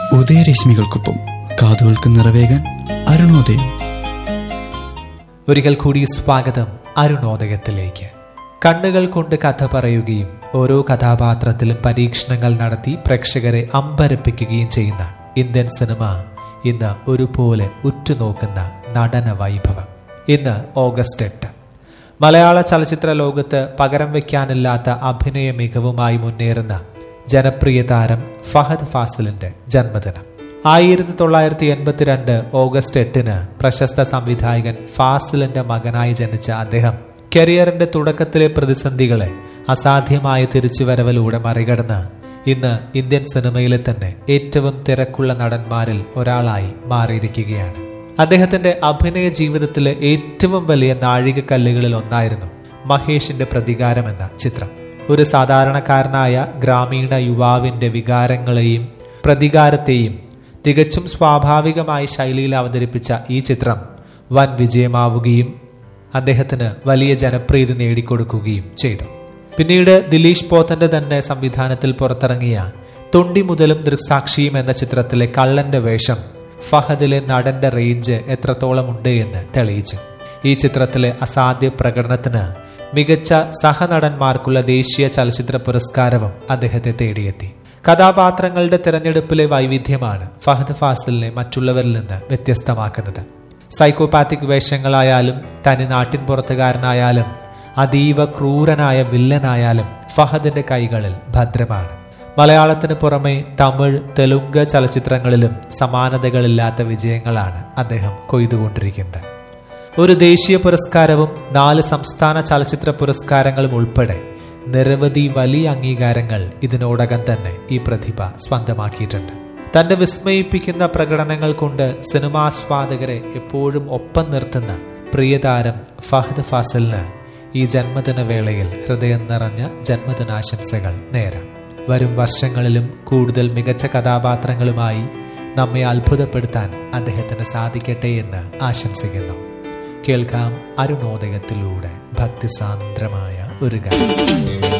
ഉദയരശ്മികൾക്കൊപ്പം കാതുകൾക്ക് നിറവേകാൻ അരുണോദയം ഒരിക്കൽ കൂടി സ്വാഗതം അരുണോദയത്തിലേക്ക് കണ്ണുകൾ കൊണ്ട് കഥ പറയുകയും ഓരോ കഥാപാത്രത്തിലും പരീക്ഷണങ്ങൾ നടത്തി പ്രേക്ഷകരെ അമ്പരപ്പിക്കുകയും ചെയ്യുന്ന ഇന്ത്യൻ സിനിമ ഇന്ന് ഒരുപോലെ ഉറ്റുനോക്കുന്ന നടന വൈഭവം ഇന്ന് ഓഗസ്റ്റ് എട്ട് മലയാള ചലച്ചിത്ര ലോകത്ത് പകരം വയ്ക്കാനില്ലാത്ത അഭിനയ മികവുമായി മുന്നേറുന്ന ജനപ്രിയ താരം ഫഹദ് ഫാസിലിന്റെ ജന്മദിനം ആയിരത്തി തൊള്ളായിരത്തി എൺപത്തിരണ്ട് ഓഗസ്റ്റ് എട്ടിന് പ്രശസ്ത സംവിധായകൻ ഫാസിലിന്റെ മകനായി ജനിച്ച അദ്ദേഹം കരിയറിന്റെ തുടക്കത്തിലെ പ്രതിസന്ധികളെ അസാധ്യമായ തിരിച്ചുവരവിലൂടെ മറികടന്ന് ഇന്ന് ഇന്ത്യൻ സിനിമയിലെ തന്നെ ഏറ്റവും തിരക്കുള്ള നടന്മാരിൽ ഒരാളായി മാറിയിരിക്കുകയാണ് അദ്ദേഹത്തിന്റെ അഭിനയ ജീവിതത്തിലെ ഏറ്റവും വലിയ നാഴികക്കല്ലുകളിൽ ഒന്നായിരുന്നു മഹേഷിന്റെ പ്രതികാരം എന്ന ചിത്രം ഒരു സാധാരണക്കാരനായ ഗ്രാമീണ യുവാവിന്റെ വികാരങ്ങളെയും പ്രതികാരത്തെയും തികച്ചും സ്വാഭാവികമായ ശൈലിയിൽ അവതരിപ്പിച്ച ഈ ചിത്രം വൻ വിജയമാവുകയും അദ്ദേഹത്തിന് വലിയ ജനപ്രീതി നേടിക്കൊടുക്കുകയും ചെയ്തു പിന്നീട് ദിലീഷ് പോത്തന്റെ തന്നെ സംവിധാനത്തിൽ പുറത്തിറങ്ങിയ തൊണ്ടി മുതലും ദൃക്സാക്ഷിയും എന്ന ചിത്രത്തിലെ കള്ളന്റെ വേഷം ഫഹദിലെ നടന്റെ റേഞ്ച് എത്രത്തോളം ഉണ്ട് എന്ന് തെളിയിച്ചു ഈ ചിത്രത്തിലെ അസാധ്യ പ്രകടനത്തിന് മികച്ച സഹനടന്മാർക്കുള്ള ദേശീയ ചലച്ചിത്ര പുരസ്കാരവും അദ്ദേഹത്തെ തേടിയെത്തി കഥാപാത്രങ്ങളുടെ തിരഞ്ഞെടുപ്പിലെ വൈവിധ്യമാണ് ഫഹദ് ഫാസിലിനെ മറ്റുള്ളവരിൽ നിന്ന് വ്യത്യസ്തമാക്കുന്നത് സൈക്കോപാത്തിക് വേഷങ്ങളായാലും തനി നാട്ടിൻ പുറത്തുകാരനായാലും അതീവ ക്രൂരനായ വില്ലനായാലും ഫഹദിന്റെ കൈകളിൽ ഭദ്രമാണ് മലയാളത്തിന് പുറമെ തമിഴ് തെലുങ്ക് ചലച്ചിത്രങ്ങളിലും സമാനതകളില്ലാത്ത വിജയങ്ങളാണ് അദ്ദേഹം കൊയ്തുകൊണ്ടിരിക്കുന്നത് ഒരു ദേശീയ പുരസ്കാരവും നാല് സംസ്ഥാന ചലച്ചിത്ര പുരസ്കാരങ്ങളും ഉൾപ്പെടെ നിരവധി വലിയ അംഗീകാരങ്ങൾ ഇതിനോടകം തന്നെ ഈ പ്രതിഭ സ്വന്തമാക്കിയിട്ടുണ്ട് തന്റെ വിസ്മയിപ്പിക്കുന്ന പ്രകടനങ്ങൾ കൊണ്ട് സിനിമാസ്വാദകരെ എപ്പോഴും ഒപ്പം നിർത്തുന്ന പ്രിയതാരം ഫഹദ് ഫാസലിന് ഈ ജന്മദിന വേളയിൽ ഹൃദയം നിറഞ്ഞ ജന്മദിനാശംസകൾ നേരാം വരും വർഷങ്ങളിലും കൂടുതൽ മികച്ച കഥാപാത്രങ്ങളുമായി നമ്മെ അത്ഭുതപ്പെടുത്താൻ അദ്ദേഹത്തിന് സാധിക്കട്ടെ എന്ന് ആശംസിക്കുന്നു കേൾക്കാം അരുണോദയത്തിലൂടെ ഭക്തിസാന്ദ്രമായ ഒരു ഗാനം